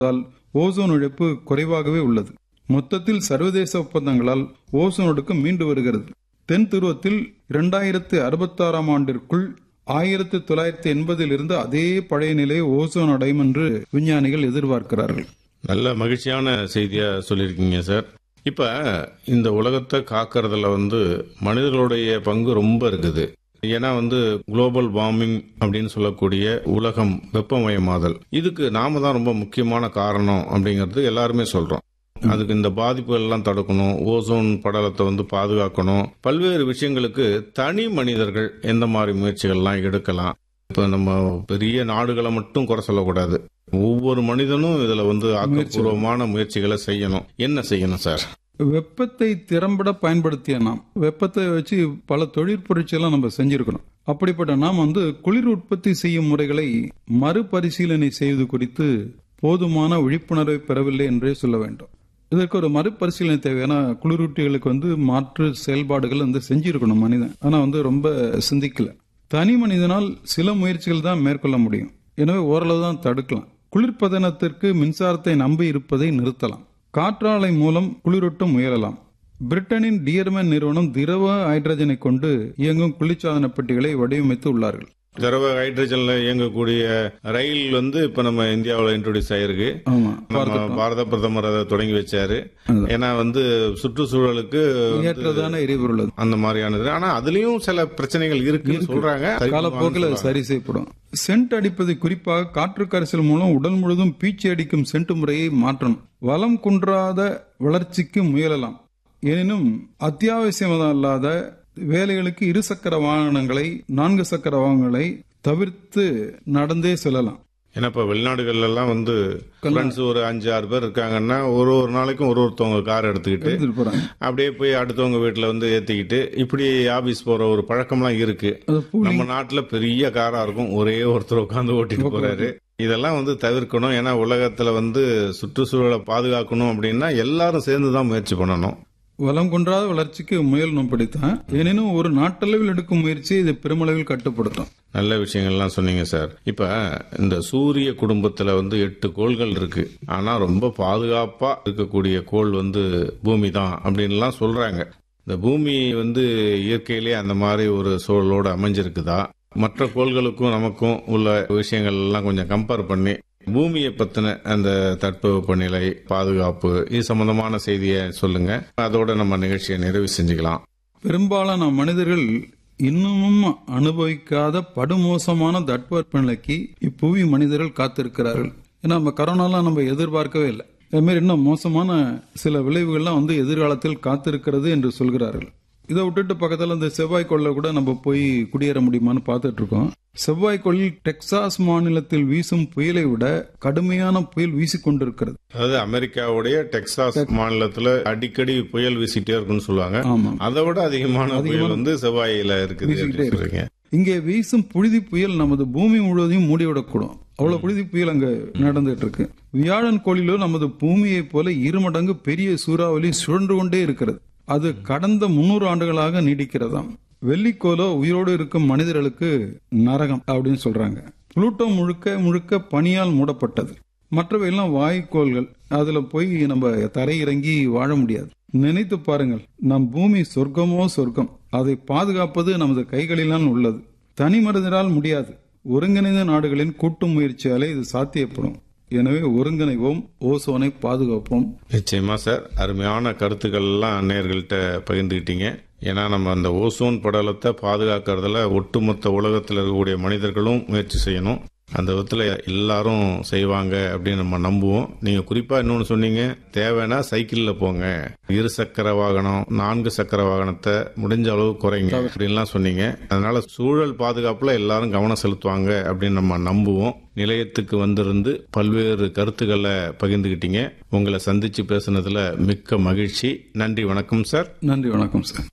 இருப்பதால் ஓசோன் இழப்பு குறைவாகவே உள்ளது மொத்தத்தில் சர்வதேச ஒப்பந்தங்களால் ஓசோன் அடுக்கு மீண்டு வருகிறது தென் துருவத்தில் இரண்டாயிரத்து அறுபத்தாறாம் ஆண்டிற்குள் ஆயிரத்தி தொள்ளாயிரத்தி எண்பதில் இருந்து அதே பழைய நிலையை ஓசோன் அடையும் என்று விஞ்ஞானிகள் எதிர்பார்க்கிறார்கள் நல்ல மகிழ்ச்சியான செய்தியா சொல்லியிருக்கீங்க சார் இப்ப இந்த உலகத்தை காக்கறதுல வந்து மனிதர்களுடைய பங்கு ரொம்ப இருக்குது ஏன்னா வந்து குளோபல் வார்மிங் அப்படின்னு சொல்லக்கூடிய உலகம் வெப்பமயமாதல் இதுக்கு நாம தான் ரொம்ப முக்கியமான காரணம் அப்படிங்கிறது எல்லாருமே சொல்றோம் அதுக்கு இந்த பாதிப்புகள் எல்லாம் தடுக்கணும் ஓசோன் படலத்தை வந்து பாதுகாக்கணும் பல்வேறு விஷயங்களுக்கு தனி மனிதர்கள் எந்த மாதிரி முயற்சிகள்லாம் எடுக்கலாம் இப்ப நம்ம பெரிய நாடுகளை மட்டும் குறை சொல்லக்கூடாது ஒவ்வொரு மனிதனும் இதுல வந்து ஆக்கப்பூர்வமான முயற்சிகளை செய்யணும் என்ன செய்யணும் சார் வெப்பத்தை திறம்பட பயன்படுத்திய நாம் வெப்பத்தை வச்சு பல தொழிற்புரட்சியெல்லாம் நம்ம செஞ்சிருக்கணும் அப்படிப்பட்ட நாம் வந்து குளிர் உற்பத்தி செய்யும் முறைகளை மறுபரிசீலனை செய்வது குறித்து போதுமான விழிப்புணர்வை பெறவில்லை என்றே சொல்ல வேண்டும் இதற்கு ஒரு மறுபரிசீலனை தேவை ஏன்னா குளிரூட்டிகளுக்கு வந்து மாற்று செயல்பாடுகள் வந்து செஞ்சிருக்கணும் மனிதன் ஆனா வந்து ரொம்ப சிந்திக்கல தனி மனிதனால் சில முயற்சிகள் தான் மேற்கொள்ள முடியும் எனவே ஓரளவு தான் தடுக்கலாம் குளிர்பதனத்திற்கு மின்சாரத்தை நம்பி இருப்பதை நிறுத்தலாம் காற்றாலை மூலம் குளிரூட்ட முயலலாம் பிரிட்டனின் டியர்மேன் நிறுவனம் திரவ ஹைட்ரஜனை கொண்டு இயங்கும் குளிர்சாதன பெட்டிகளை வடிவமைத்து உள்ளார்கள் திரவ ஹைட்ரஜன்ல இயங்கக்கூடிய ரயில் வந்து இப்ப நம்ம இந்தியாவில் இன்ட்ரோடியூஸ் ஆயிருக்கு ஆமா நம்ம பாரத பிரதமர் அதை தொடங்கி வச்சாரு ஏன்னா வந்து சுற்றுச்சூழலுக்கு ஏற்றதான எரிபொருள் அது அந்த மாதிரியானது ஆனா அதுலயும் சில பிரச்சனைகள் இருக்குன்னு சொல்றாங்க காலப்போக்கில் அது சரி செய்யப்படும் சென்ட் அடிப்பதை குறிப்பாக காற்று கரைசல் மூலம் உடல் முழுதும் பீச்சி அடிக்கும் சென்ட் முறையை மாற்றணும் வளம் குன்றாத வளர்ச்சிக்கு முயலலாம் எனினும் அத்தியாவசியமல்லாத வேலைகளுக்கு இரு சக்கர வாகனங்களை நான்கு சக்கர வாகனங்களை தவிர்த்து நடந்தே செல்லலாம் ஏன்னா இப்ப வெளிநாடுகள்ல எல்லாம் வந்து ஃப்ரெண்ட்ஸ் ஒரு அஞ்சு ஆறு பேர் இருக்காங்கன்னா ஒரு ஒரு நாளைக்கும் ஒரு ஒருத்தவங்க கார் எடுத்துக்கிட்டு எடுத்துட்டு போறாங்க அப்படியே போய் அடுத்தவங்க வீட்டுல வந்து ஏத்திக்கிட்டு இப்படி ஆபீஸ் போற ஒரு பழக்கம்லாம் இருக்கு அது பூ நம்ம நாட்டுல பெரிய காரா இருக்கும் ஒரே ஒருத்தர் உட்காந்து ஓட்டிட்டு போறாரு இதெல்லாம் வந்து தவிர்க்கணும் ஏன்னா உலகத்துல வந்து சுற்றுச்சூழலை பாதுகாக்கணும் அப்படின்னா எல்லாரும் சேர்ந்து தான் முயற்சி பண்ணணும் வளம் குன்றாத வளர்ச்சிக்கு முயலணும் படித்தான் எனினும் ஒரு நாட்டளவில் எடுக்கும் முயற்சி இது பெருமளவில் கட்டுப்படுத்தும் நல்ல விஷயங்கள்லாம் சொன்னீங்க சார் இப்ப இந்த சூரிய குடும்பத்துல வந்து எட்டு கோள்கள் இருக்கு ஆனா ரொம்ப பாதுகாப்பா இருக்கக்கூடிய கோள் வந்து பூமி தான் அப்படின்லாம் சொல்றாங்க இந்த பூமி வந்து இயற்கையிலே அந்த மாதிரி ஒரு சூழலோட அமைஞ்சிருக்குதா மற்ற கோள்களுக்கும் நமக்கும் உள்ள விஷயங்கள் எல்லாம் கொஞ்சம் கம்பேர் பண்ணி பூமியை பத்தின அந்த தட்பவெப்பநிலை பாதுகாப்பு இது சம்பந்தமான செய்தியை சொல்லுங்க அதோட நம்ம நிகழ்ச்சியை நிறைவு செஞ்சுக்கலாம் பெரும்பாலான மனிதர்கள் இன்னமும் அனுபவிக்காத படுமோசமான தட்பவெப்பநிலைக்கு இப்புவி மனிதர்கள் காத்திருக்கிறார்கள் ஏன்னா நம்ம கரோனாலாம் நம்ம எதிர்பார்க்கவே இல்லை அதே மாதிரி இன்னும் மோசமான சில விளைவுகள்லாம் வந்து எதிர்காலத்தில் காத்திருக்கிறது என்று சொல்கிறார்கள் இதை விட்டுட்டு பக்கத்துல இந்த செவ்வாய்க்கோள்ல கூட நம்ம போய் குடியேற முடியுமான்னு பார்த்துட்டு இருக்கோம் செவ்வாய்க்கோளில் டெக்சாஸ் மாநிலத்தில் வீசும் புயலை விட கடுமையான புயல் வீசிக்கொண்டிருக்கிறது அதாவது அமெரிக்காவுடைய டெக்சாஸ் மாநிலத்துல அடிக்கடி புயல் வீசிட்டே இருக்குன்னு சொல்லுவாங்க ஆமா அதை விட அதிகமான புயல் வந்து செவ்வாயில இருக்குது வீசிக்கிட்டே அப்படின்னு சொல்றீங்க இங்கே வீசும் புழுதி புயல் நமது பூமி முழுவதையும் மூடிவிடக்கூடும் அவ்வளவு புழுதி புயல் அங்க நடந்துட்டு இருக்கு வியாழன் கோளிலோ நமது பூமியைப் போல இரு மடங்கு பெரிய சூறாவளி சுழன்று கொண்டே இருக்கிறது அது கடந்த முன்னூறு ஆண்டுகளாக நீடிக்கிறதாம் வெள்ளிக்கோலோ உயிரோடு இருக்கும் மனிதர்களுக்கு நரகம் அப்படின்னு சொல்றாங்க புளூட்டோ முழுக்க முழுக்க பனியால் மூடப்பட்டது மற்றவை எல்லாம் வாயுக்கோள்கள் அதுல போய் நம்ம தரையிறங்கி வாழ முடியாது நினைத்து பாருங்கள் நம் பூமி சொர்க்கமோ சொர்க்கம் அதை பாதுகாப்பது நமது கைகளில்தான் உள்ளது தனி மனிதரால் முடியாது ஒருங்கிணைந்த நாடுகளின் கூட்டு முயற்சியாலே இது சாத்தியப்படும் எனவே ஒருங்கிணைவோம் ஓசோனை பாதுகாப்போம் நிச்சயமா சார் அருமையான கருத்துக்கள் எல்லாம் நேர்கள்ட்ட பகிர்ந்துக்கிட்டீங்க ஏன்னா நம்ம அந்த ஓசோன் படலத்தை பாதுகாக்கிறதுல ஒட்டுமொத்த உலகத்தில் இருக்கக்கூடிய மனிதர்களும் முயற்சி செய்யணும் அந்த விதத்துல எல்லாரும் செய்வாங்க அப்படின்னு நம்ம நம்புவோம் நீங்க குறிப்பா இன்னொன்னு சொன்னீங்க தேவைன்னா சைக்கிள்ல போங்க இரு சக்கர வாகனம் நான்கு சக்கர வாகனத்தை முடிஞ்ச அளவு குறைங்க அப்படின்லாம் சொன்னீங்க அதனால சூழல் பாதுகாப்புல எல்லாரும் கவனம் செலுத்துவாங்க அப்படின்னு நம்ம நம்புவோம் நிலையத்துக்கு வந்திருந்து பல்வேறு கருத்துக்களை பகிர்ந்துக்கிட்டீங்க உங்களை சந்திச்சு பேசுனதுல மிக்க மகிழ்ச்சி நன்றி வணக்கம் சார் நன்றி வணக்கம் சார்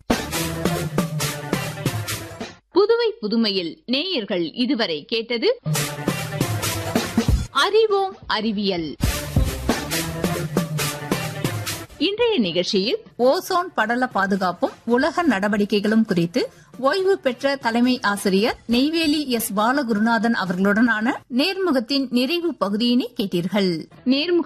புதுவை புதுமையில் நேயர்கள் இதுவரை கேட்டது அறிவோம் அறிவியல் இன்றைய நிகழ்ச்சியில் ஓசோன் படல பாதுகாப்பும் உலக நடவடிக்கைகளும் குறித்து ஓய்வு பெற்ற தலைமை ஆசிரியர் நெய்வேலி எஸ் பாலகுருநாதன் அவர்களுடனான நேர்முகத்தின் நிறைவு பகுதியினை கேட்டீர்கள் நேர்முக